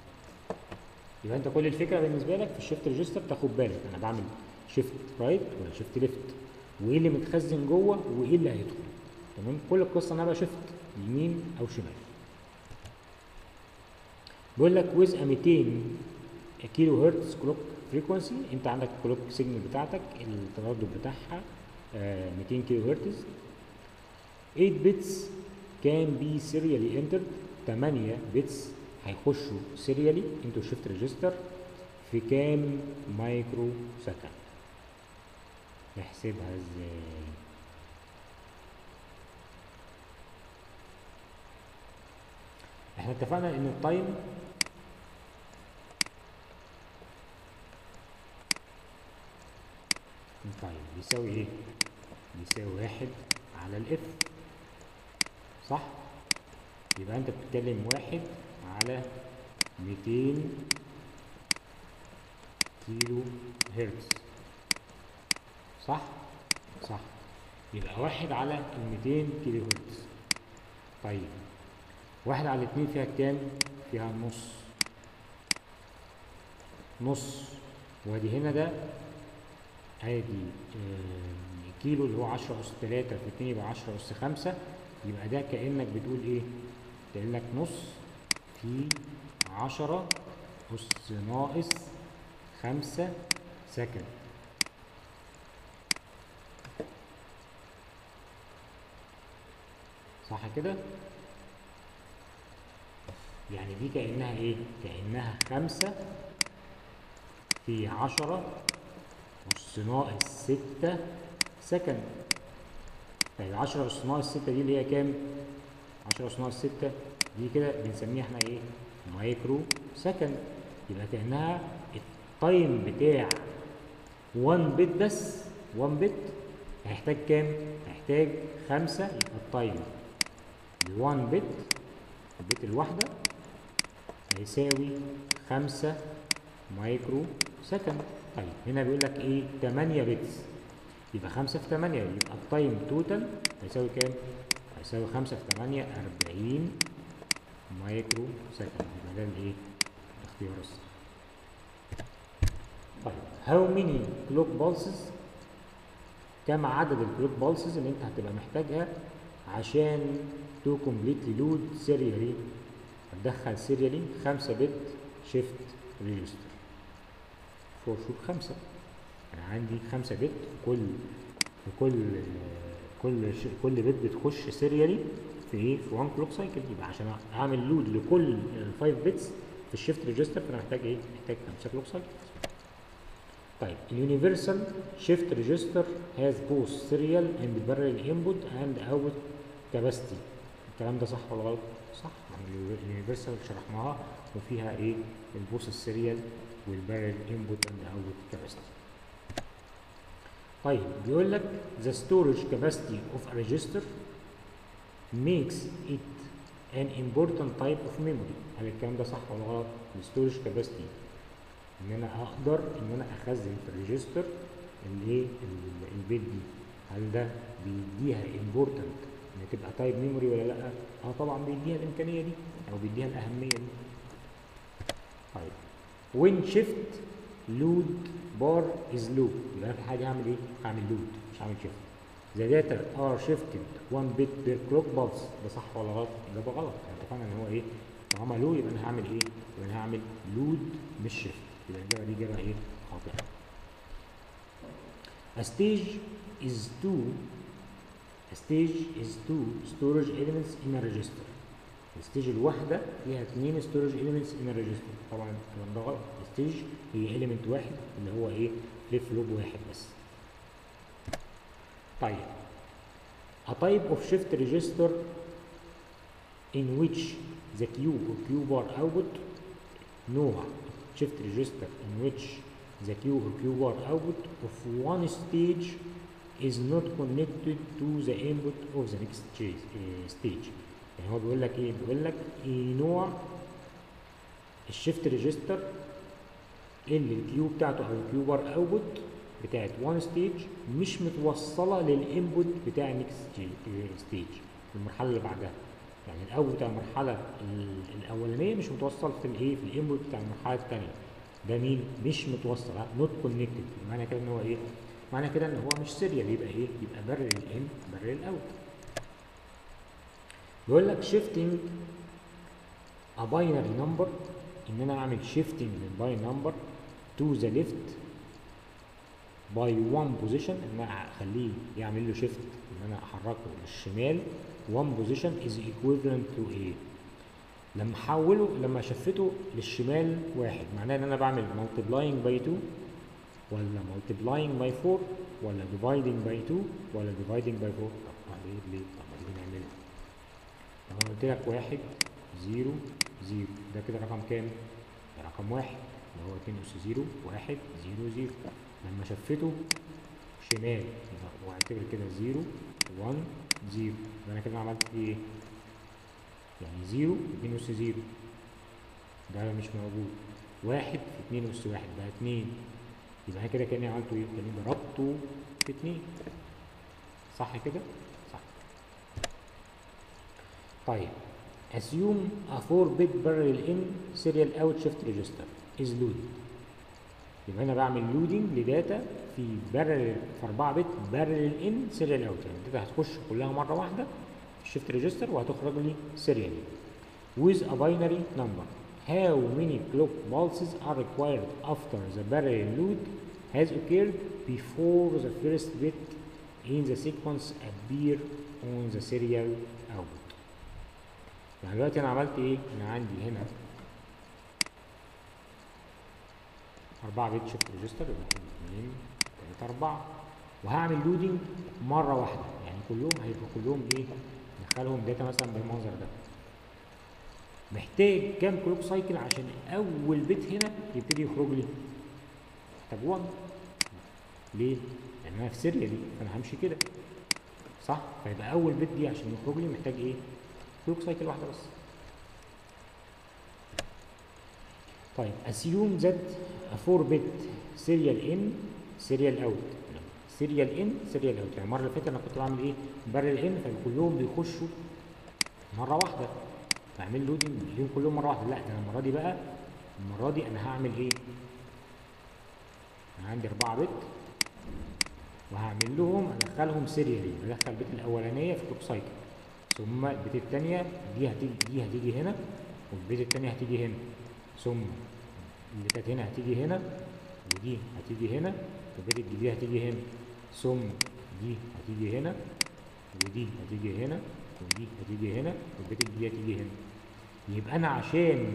يبقى انت كل الفكره بالنسبه لك في الشيفت ريجستر تاخد بالك انا بعمل شيفت رايت ولا شيفت ليفت وايه اللي متخزن جوه وايه اللي هيدخل تمام كل القصه ان انا بشفت يمين او شمال بيقول لك ويز 200 كيلو هرتز كلوك فريكونسي انت عندك كلوك سيجنال بتاعتك التردد بتاعها آه 200 كيلو هرتز 8 بيتس كان بي سيريالي انترد 8 بيتس هيخشوا سيريالي انتو شيفت ريجستر في كام مايكرو سكند نحسبها ازاي احنا اتفقنا ان التايم التايم بيساوي ايه بيساوي واحد على الاف صح يبقى انت بتتكلم واحد على 200 كيلو هرتز صح صح يبقى واحد على ال 200 كيلو هرتز طيب واحد على اتنين فيها كام فيها نص نص وادي هنا ده ادي آه، كيلو اللي هو 10 اس 3 في 2 يبقى 10 اس 5 يبقى ده كانك بتقول ايه كانك نص في 10 اس ناقص 5 سكند صح كده يعني دي كأنها ايه كأنها خمسة في عشرة أس ناقص ستة سكند طيب عشرة أس ناقص ستة دي اللي هي كام؟ عشرة أس ناقص ستة دي كده بنسميها احنا ايه؟ مايكرو سكند يبقى كأنها التايم بتاع 1 بت بس 1 بت هيحتاج كام؟ هيحتاج خمسة يبقى التايم ل 1 بت البت الواحدة هيساوي خمسة مايكرو سكند طيب هنا بيقول لك ايه 8 بتس يبقى 5 في 8 يبقى التايم توتال هيساوي كام؟ هيساوي 5 في 8 40 مايكرو سكند يبقى ده الايه؟ الاختيار الصح. طيب how many clock pulses كم عدد الكلوك pulses اللي انت هتبقى محتاجها عشان تو كومبليتلي لود سيريالي هتدخل سيريالي 5 بت شيفت ريجستر فور شوت 5 انا عندي 5 بت كل في كل كل ش... كل بت بتخش سيريالي في ايه في 1 كلوك سايكل يبقى عشان اعمل لود لكل ال 5 بتس في الشيفت ريجستر فانا محتاج ايه؟ محتاج 5 كلوك سايكل طيب اليونيفرسال شيفت ريجستر هاز بوث سيريال اند بارل انبوت اند اوت كاباسيتي الكلام ده صح ولا غلط؟ صح يعني اليونيفرسال شرحناها وفيها ايه؟ البوث السيريال والبارل انبوت اند اوت كاباسيتي طيب بيقول لك the storage capacity of a register makes it an important type of memory هل الكلام ده صح ولا غلط؟ الستورج كاباسيتي ان انا اقدر ان انا اخزن في الريجستر الايه البيت دي هل ده بيديها امبورتنت ان تبقى تايب ميموري ولا لا؟ اه طبعا بيديها الامكانيه دي او بيديها الاهميه دي. طيب when shift load bar is low يبقى انا في حاجه هعمل ايه؟ هعمل لود مش هعمل شيفت. The data are shifted one bit per clock pulse ده صح ولا غلط؟ ده غلط احنا اتفقنا ان هو ايه؟ طالما لو يبقى انا هعمل ايه؟ يبقى انا هعمل لود مش شيفت يبقى الإجابة دي إجابة إيه؟ خاطئة. A stage is two a stage is two storage elements in a register. الستيج الواحدة فيها اثنين storage elements in a register. طبعا الكلام ده غلط. الستيج هي element واحد اللي هو إيه؟ فليب فلوب واحد بس. طيب a type of shift register in which the Q or Q bar output نوع shift register in which the Q or Q bar output of one stage is not connected to the input of the next stage. stage. يعني هو بيقول لك ايه؟ بيقول لك ايه نوع الشيفت ريجستر اللي الكيو بتاعته او الكيو بار اوتبوت بتاعت وان ستيج مش متوصله للانبوت بتاع النكست ستيج المرحله اللي بعدها يعني الاول بتاع المرحله الاولانيه مش متوصل في الايه في الانبوت بتاع المرحله الثانيه ده مين مش متوصل نوت كونكتد معنى كده ان هو ايه معنى كده ان هو مش سيريال يبقى ايه يبقى برر الان برر الاوت بيقول لك شيفتنج ا باينري نمبر ان انا اعمل شيفتنج للباين نمبر تو ذا ليفت باي وان بوزيشن ان انا اخليه يعمل له شيفت ان انا احركه للشمال one position is equivalent to ايه لما احوله لما شفته للشمال واحد معناه ان انا بعمل multiplying by 2 ولا multiplying by 4 ولا dividing by 2 ولا dividing by 4 طب ليه ليه طب ما تيجي نعملها لو انا قلت لك واحد زيرو زيرو ده كده رقم كام؟ ده رقم واحد اللي هو 2 اس زيرو واحد زيرو زيرو لما شفته شمال واعتبر كده زيرو 1 زيرو يبقى انا كده عملت ايه؟ يعني زيرو اتنين اس زيرو ده مش موجود واحد في اتنين اس واحد ده اتنين يبقى انا كده كاني عملته ايه؟ كاني ضربته في في 2 صح كده صح طيب assume a 4 bit parallel in serial out shift register is loaded يبقى انا بعمل لودنج لداتا في بارل في 4 بت بارل ان سيريال اوت يعني الداتا هتخش كلها مره واحده في الشيفت ريجستر وهتخرج لي سيريالي with a binary number how many clock pulses are required after the parallel load has occurred before the first bit in the sequence appear on the serial output يعني دلوقتي انا عملت ايه انا عندي هنا 4 بت شيفت ريجستر يبقى 2 3 4 وهعمل لودنج مره واحده يعني كلهم هيبقوا كلهم ايه ندخلهم داتا مثلا بالمنظر ده محتاج كام كلوك سايكل عشان اول بت هنا يبتدي يخرج لي محتاج 1 ليه؟ لان انا في سيريالي فانا همشي كده صح؟ فيبقى اول بت دي عشان يخرج لي محتاج ايه؟ كلوك سايكل واحده بس طيب assume that a 4 bit serial in serial out serial in serial out يعني المره اللي فاتت انا كنت بعمل ايه بارل ان فكلهم بيخشوا مره واحده بعمل لودنج ليهم كلهم مره واحده لا ده انا المره دي بقى المره دي انا هعمل ايه انا عندي 4 بت وهعمل لهم ادخلهم سيريالي بدخل البت الاولانيه في كلوك سايكل ثم البت الثانيه دي هتيجي دي هتيجي هنا والبت الثانيه هتيجي هنا ثم اللي كانت هنا هتيجي هنا ودي هتيجي هنا والبيت الجديدة هتيجي هنا ثم دي هتيجي هنا ودي هتيجي هنا ودي هتيجي هنا والبيت الجديدة هتيجي هنا يبقى أنا عشان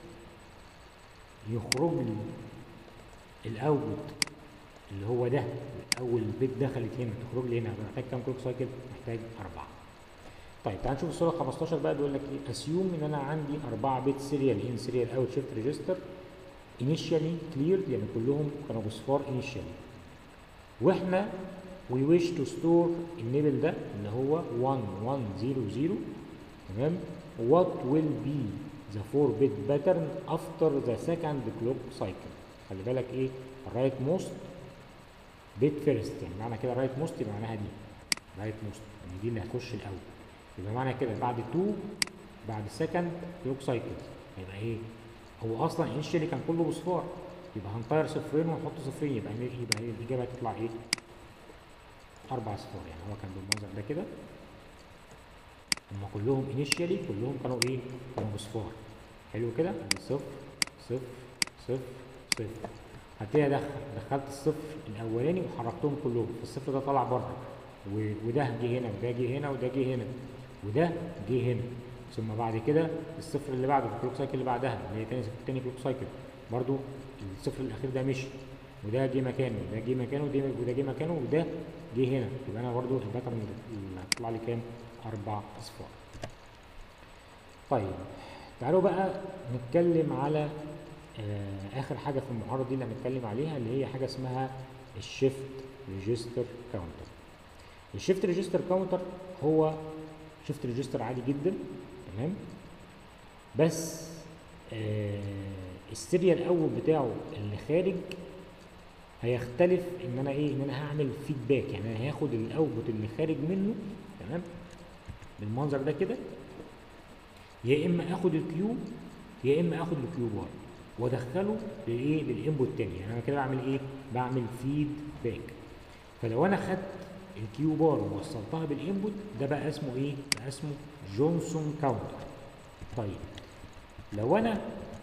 يخرج لي الأوتبوت اللي هو ده أول بيت دخلت هنا تخرج لي هنا محتاج كام كلوك سايكل؟ محتاج أربعة. طيب تعال نشوف الصورة 15 بقى بيقول لك ايه اسيوم ان انا عندي 4 بت سيريال ان سيريال اوت شيفت ريجستر initially cleared يعني كلهم كانوا بصفار initially واحنا we wish to store النيبل ده اللي هو 1100 تمام what will be the 4 bit pattern after the second clock cycle خلي بالك ايه right most bit first يعني معنى كده right most يبقى معناها دي right most يعني دي اللي هتخش الاول يبقى معنى كده بعد 2 بعد second clock cycle يبقى ايه هو اصلا انيشالي كان كله بصفار يبقى هنطير صفرين ونحط صفرين يبقى يبقى الاجابه هتطلع ايه؟ اربع صفار يعني هو كان بالمنظر ده كده هم كلهم انيشالي كلهم كانوا ايه؟ كانوا بصفار حلو كده؟ ادي صفر صفر صفر صفر هبتدي ادخل دخلت الصفر الاولاني وحركتهم كلهم فالصفر ده طلع بره وده جه هنا وده جه هنا وده جه هنا وده جه هنا ثم بعد كده الصفر اللي بعده الكلوك سايكل اللي بعدها اللي هي تاني تاني كلوك سايكل برضو الصفر الاخير ده مشي وده جه مكانه وده جه مكانه وده وده جه مكانه وده جه هنا يبقى انا برضو الباترن اللي هتطلع لي كام؟ اربع اصفار. طيب تعالوا بقى نتكلم على آه اخر حاجه في المحاضره دي اللي هنتكلم عليها اللي هي حاجه اسمها الشيفت ريجستر كاونتر. الشيفت ريجستر كاونتر هو شيفت ريجستر عادي جدا تمام بس آه السيريال اوت بتاعه اللي خارج هيختلف ان انا ايه ان انا هعمل فيدباك يعني انا هاخد الاوتبوت اللي خارج منه تمام بالمنظر ده كده يا اما اخد الكيو يا اما اخد الكيو بار وادخله للايه للانبوت تاني يعني انا كده بعمل ايه بعمل فيدباك فلو انا خدت الكيو بار ووصلتها بالانبوت ده بقى اسمه ايه بقى اسمه جونسون كاونتر طيب لو انا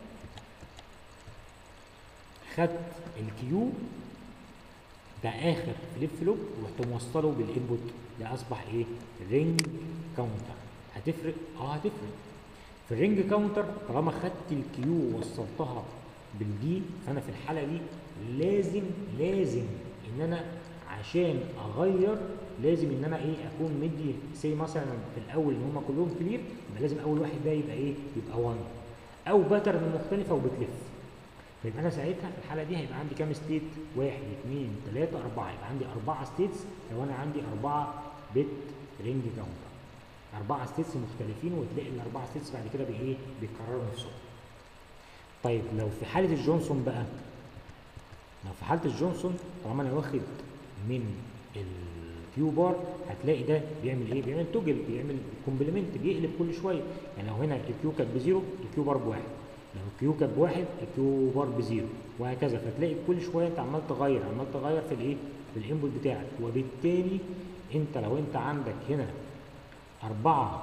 خدت الكيو ده اخر فليب فلوب ورحت موصله بالانبوت ده اصبح ايه رينج كاونتر هتفرق اه هتفرق في الرينج كاونتر طالما خدت الكيو ووصلتها بالدي فانا في الحاله دي لازم لازم ان انا عشان اغير لازم ان انا ايه اكون مدي سي مثلا في الاول ان هم كلهم كلير يبقى لازم اول واحد ده يبقى ايه يبقى 1 او باترن مختلفه وبتلف فيبقى انا ساعتها في الحاله دي هيبقى عندي كام ستيت؟ واحد اثنين ثلاثه اربعه يبقى عندي اربعه ستيتس لو انا عندي اربعه بت رينج كاونتر اربعه ستيتس مختلفين وتلاقي الاربعه ستيتس بعد كده بايه؟ بيكرروا نفسهم. طيب لو في حاله الجونسون بقى لو في حاله الجونسون طالما انا واخد من الكيو بار هتلاقي ده بيعمل ايه بيعمل توجل بيعمل كومبلمنت بيقلب كل شويه يعني لو هنا الكيو كانت بزيرو الكيو بار بواحد لو الكيو كانت بواحد الكيو بار بزيرو وهكذا فتلاقي كل شويه انت عمال تغير عمال تغير في الايه في الانبوت بتاعك وبالتالي انت لو انت عندك هنا أربعة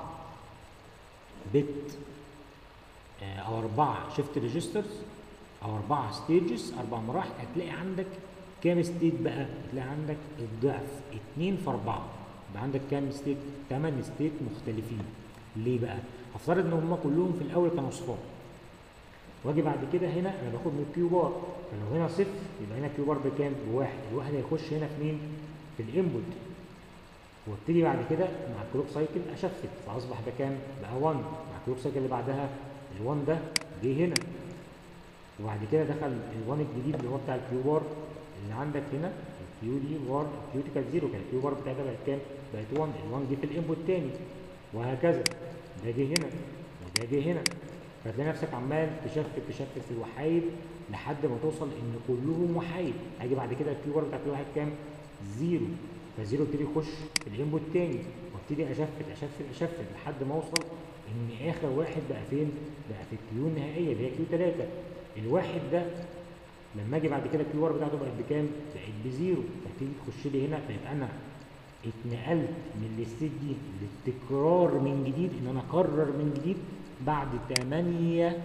بت آه، أو أربعة شيفت ريجسترز أو أربعة ستيجز أربع مراحل هتلاقي عندك كام ستيت بقى؟ هتلاقي عندك الضعف اتنين في أربعة يبقى عندك كام ستيت؟ تمن ستيت مختلفين ليه بقى؟ هفترض إن هم كلهم في الأول كانوا صفار واجي بعد كده هنا انا باخد من الكيو بار فلو هنا صفر يبقى هنا الكيو بار بكام؟ بواحد الواحد هيخش هنا في مين؟ في الانبوت وابتدي بعد كده مع الكلوك سايكل اشفت فاصبح ده كام؟ بقى 1 مع الكلوك سايكل اللي بعدها ال1 ده جه هنا وبعد كده دخل ال1 الجديد اللي هو بتاع الكيو بار اللي عندك هنا الكيو دي بار الكيو دي كانت زيرو كان الكيو بار بتاعتها بقت كام؟ بقت 1 ال1 جه في الانبوت تاني وهكذا ده جه هنا وده جه هنا فتلاقي نفسك عمال تشفت تشفت في الوحايد لحد ما توصل ان كلهم وحايد هيجي بعد كده الكيو بار بتاع كل واحد كام؟ زيرو فالزيرو يبتدي يخش في الانبوت تاني وابتدي اشفت اشفت اشفت لحد ما اوصل ان اخر واحد بقى فين؟ بقى في الكيو النهائيه اللي هي كيو 3 الواحد ده لما اجي بعد كده الكيو بار بتاعته بقت بكام؟ بقت بزيرو فتيجي تخش لي هنا فيبقى انا اتنقلت من الستيت دي للتكرار من جديد ان انا اكرر من جديد بعد 8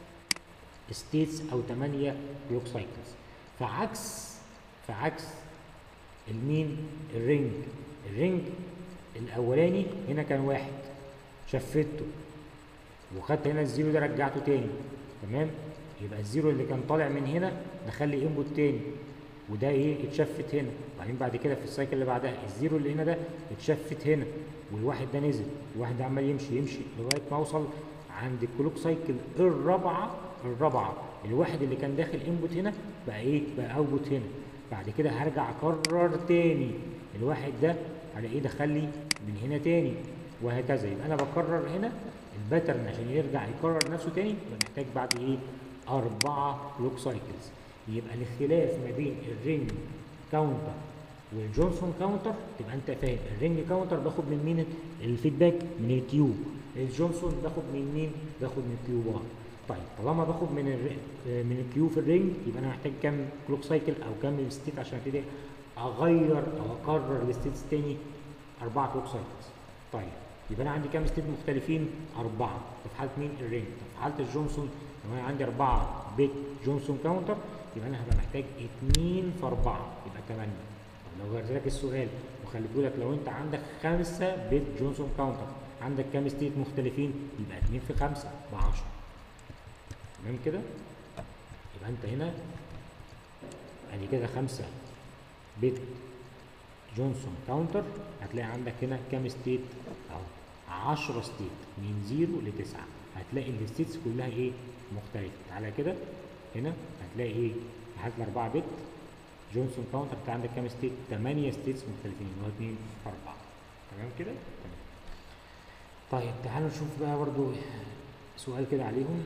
ستيتس او 8 كلوك سايكلز فعكس فعكس المين الرينج الرينج الاولاني هنا كان واحد شفته وخدت هنا الزيرو ده رجعته تاني تمام يبقى الزيرو اللي كان طالع من هنا دخل لي انبوت تاني وده ايه اتشفت هنا وبعدين بعد كده في السايكل اللي بعدها الزيرو اللي هنا ده اتشفت هنا والواحد ده نزل الواحد ده عمال يمشي يمشي لغايه ما اوصل عند الكلوك سايكل الرابعه الرابعه الواحد اللي كان داخل انبوت هنا بقى ايه بقى اوتبوت هنا بعد كده هرجع اكرر تاني الواحد ده على ايه دخل لي من هنا تاني وهكذا يبقى انا بكرر هنا الباترن عشان يرجع يكرر نفسه تاني يبقى محتاج بعد ايه أربعة كلوك سايكلز يبقى الاختلاف ما بين الرينج كاونتر والجونسون كاونتر تبقى انت فاهم الرينج كاونتر باخد من مين الفيدباك من الكيو الجونسون باخد من مين باخد من الكيو بار طيب طالما باخد من الر... من الكيو في الرينج يبقى انا محتاج كام كلوك سايكل او كام ستيت عشان ابتدي اغير او اكرر الستيتس تاني اربعه كلوك سايكلز طيب يبقى انا عندي كام ستيت مختلفين اربعه ده في حاله مين الرينج طب في حاله الجونسون لو انا عندي اربعه بيت جونسون كاونتر يبقى انا هبقى محتاج اتنين في اربعه يبقى تمانيه طب لو غيرت لك السؤال وخليت لك لو انت عندك خمسه بيت جونسون كاونتر عندك كام ستيت مختلفين يبقى اتنين في خمسه ب 10 تمام كده يبقى انت هنا ادي كده خمسه بيت جونسون كاونتر هتلاقي عندك هنا كام ستيت اهو 10 ستيت من 0 ل 9 هتلاقي الستيتس كلها ايه مختلفه تعالى كده هنا هتلاقي ايه لحد الاربعه بت جونسون كاونتر انت عندك كام ستيت 8 ستيتس مختلفين اللي هو 2 في 4 تمام كده تمام طيب تعالوا نشوف بقى برضو سؤال كده عليهم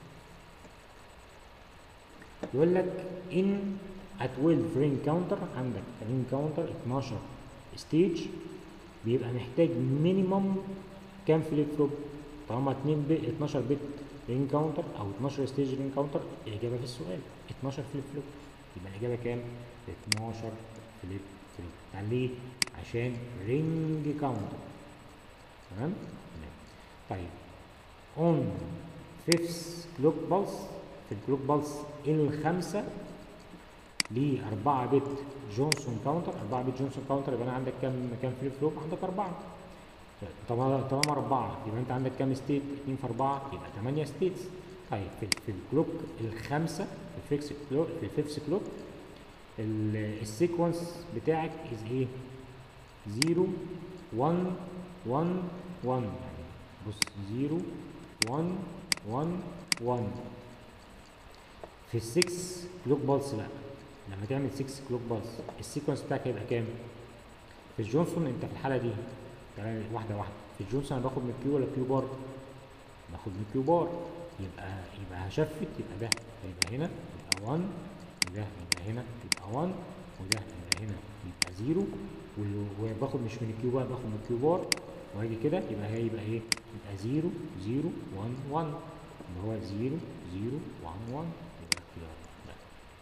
يقول لك ان at 12 رينج كاونتر عندك رينج كاونتر 12 ستيج بيبقى محتاج مينيمم كام فليب فلوب طالما 2 بت 12 بت رينج كاونتر او 12 ستيج رينج كاونتر الاجابه في السؤال 12 فليب فلوب يبقى الاجابه كام 12 فليب فلوب يعني ليه عشان رينج كاونتر تمام تمام طيب اون فيفث كلوك بالس في الكلوك بالس الخامسه ل 4 بت جونسون كاونتر 4 بت جونسون كاونتر يبقى انا عندك كام كام فليب فلوب عندك 4 طالما طالما 4 يبقى انت عندك كام ستيت 2 في 4 يبقى 8 ستيتس طيب في, في الكلوك الخامسه في الفيكس كلوك في الفيفث كلوك السيكونس بتاعك از ايه 0 1 1 1 يعني بص 0 1 1 1 في ال 6 كلوك بالس بقى لما تعمل 6 كلوك بالس السيكونس بتاعك هيبقى كام؟ في الجونسون انت في الحاله دي تعالى واحده واحده في الجونسون انا باخد من كيو ولا كيو بار؟ باخد من كيو بار يبقى يبقى هشفت يبقى ده هيبقى هنا يبقى 1 وده يبقى هنا يبقى 1 وده يبقى هنا يبقى 0 وال- وباخد مش من الكيو بار باخد من الكيو بار وهاجي كده يبقى هيبقى ايه يبقى 0 0 1 1 اللي هو 0 0 1 1 يبقى اختيار ده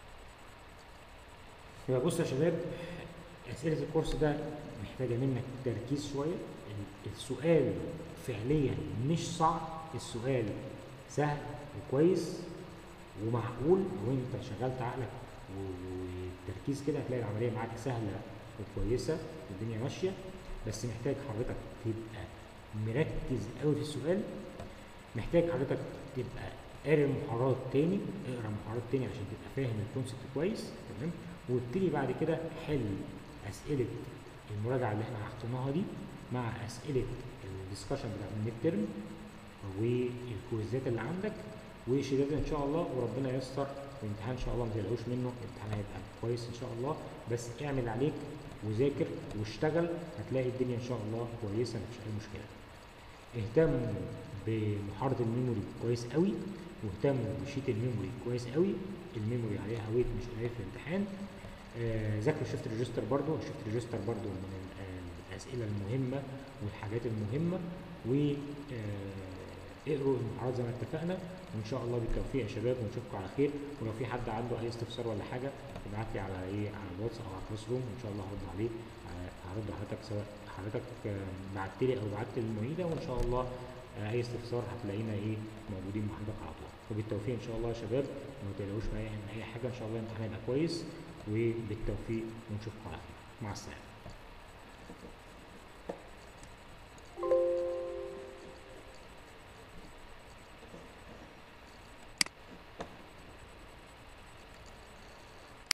يبقى بص يا شباب اسئله الكورس ده محتاجه منك تركيز شويه ال- السؤال فعليا مش صعب السؤال سهل وكويس ومعقول وانت شغلت عقلك و- والتركيز كده هتلاقي العمليه معاك سهله وكويسه والدنيا ماشيه بس محتاج حضرتك تبقى مركز قوي في السؤال محتاج حضرتك تبقى قاري المحاضرات تاني اقرا محاضرات تاني عشان تبقى فاهم الكونسيبت كويس تمام وابتدي بعد كده حل اسئله المراجعه اللي احنا حاطيناها دي مع اسئله الدسكشن بتاع الميد ترم والكويزات اللي عندك وشداد ان شاء الله وربنا ييسر الامتحان ان شاء الله ما تقلقوش منه الامتحان هيبقى كويس ان شاء الله بس اعمل عليك وذاكر واشتغل هتلاقي الدنيا ان شاء الله كويسه مفيش اي مشكله اهتموا بمحاضره الميموري كويس قوي واهتموا بشيت الميموري كويس قوي الميموري عليها ويت مش قليل في الامتحان آه، ذاكروا شيفت ريجستر برضو الشيفت ريجستر برضو من ال- آه، الاسئله المهمه والحاجات المهمه و آه، اقروا المحاضرات زي ما اتفقنا وان شاء الله بالتوفيق يا شباب ونشوفكم على خير ولو في حد عنده اي استفسار ولا حاجه ابعت لي على ايه على الواتس او على الكلاس روم وان شاء الله هرد عليه آه، هرد حضرتك سواء حضرتك بعت لي او بعت للمعيده وان شاء الله آه، اي استفسار هتلاقينا ايه موجودين مع حضرتك على طول وبالتوفيق ان شاء الله يا شباب وما تقلقوش من اي من اي حاجه ان شاء الله الامتحان هيبقى كويس وبالتوفيق ونشوفكم على خير مع السلامه